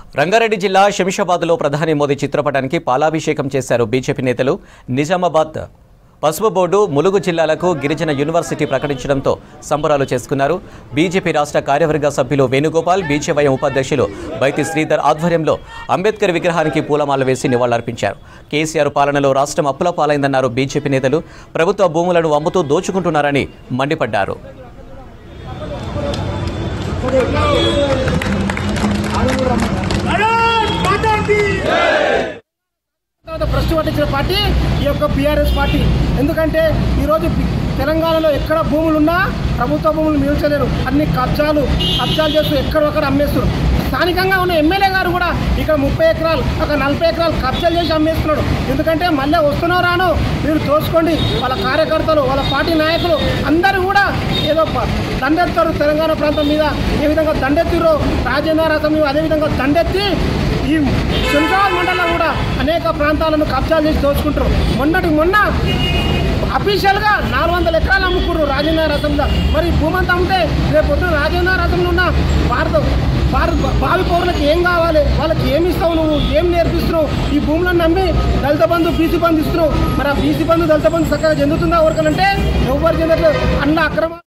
రంగారెడ్డి జిల్లా శంషాబాద్లో ప్రధాని మోదీ చిత్రపటానికి పాలాభిషేకం చేశారు బీజేపీ నేతలు నిజామాబాద్ పసుపు బోర్డు ములుగు జిల్లాలకు గిరిజన యూనివర్సిటీ ప్రకటించడంతో సంబరాలు చేసుకున్నారు బీజేపీ రాష్ట్ర కార్యవర్గ సభ్యులు వేణుగోపాల్ బీజేవైఎం ఉపాధ్యక్షులు బైతి శ్రీధర్ ఆధ్వర్యంలో అంబేద్కర్ విగ్రహానికి పూలమాల వేసి నివాళులర్పించారు కేసీఆర్ పాలనలో రాష్ట్రం అప్పుల పాలైందన్నారు బీజేపీ నేతలు ప్రభుత్వ భూములను అమ్ముతూ దోచుకుంటున్నారని మండిపడ్డారు తర్వాత భ్రష్టు పట్టించిన పార్టీ ఈ యొక్క బీఆర్ఎస్ పార్టీ ఎందుకంటే ఈరోజు బి- తెలంగాణలో ఎక్కడ భూములు ఉన్నా ప్రభుత్వ భూములు మిల్చలేరు అన్ని కబ్జాలు కబ్జాలు చేస్తూ ఎక్కడొక్కడ అమ్మేస్తారు స్థానికంగా ఉన్న ఎమ్మెల్యే గారు కూడా ఇక్కడ ముప్పై ఎకరాలు ఒక నలభై ఎకరాలు కబ్జాలు చేసి అమ్మేస్తున్నాడు ఎందుకంటే మళ్ళీ వస్తున్నావు రాను మీరు తోసుకోండి వాళ్ళ కార్యకర్తలు వాళ్ళ పార్టీ నాయకులు అందరూ కూడా ఏదో ప- దండెత్తారు తెలంగాణ ప్రాంతం మీద ఏ విధంగా దండెత్తిరో రాజేంద్ర అసెంబ్లీ అదేవిధంగా దండెత్తి ఈ శంషాబాద్ మండలంలో కూడా అనేక ప్రాంతాలను కబ్జాలు చేసి దోచుకుంటారు మొన్నటి మొన్న అఫీషియల్గా నాలుగు వందల ఎకరాలు అమ్ముకున్నారు రాజేంద్ర రథంలో మరి ఈ భూమంతా ఉంటే రేపు పొద్దున రాజేంద్ర రథంలో ఉన్న భారత భారత భావి పౌరులకు ఏం కావాలి వాళ్ళకి ఏమి ఇస్తావు నువ్వు ఏం నేర్పిస్తున్నావు ఈ భూములను నమ్మి దళిత బంధు బీసీ బంధు ఇస్తున్నావు మరి ఆ బీసీ బంధు దళిత బంధు చక్కగా చెందుతుందా ఎవరికనంటే ఎవరు చెందట్లేదు అన్న అక్రమ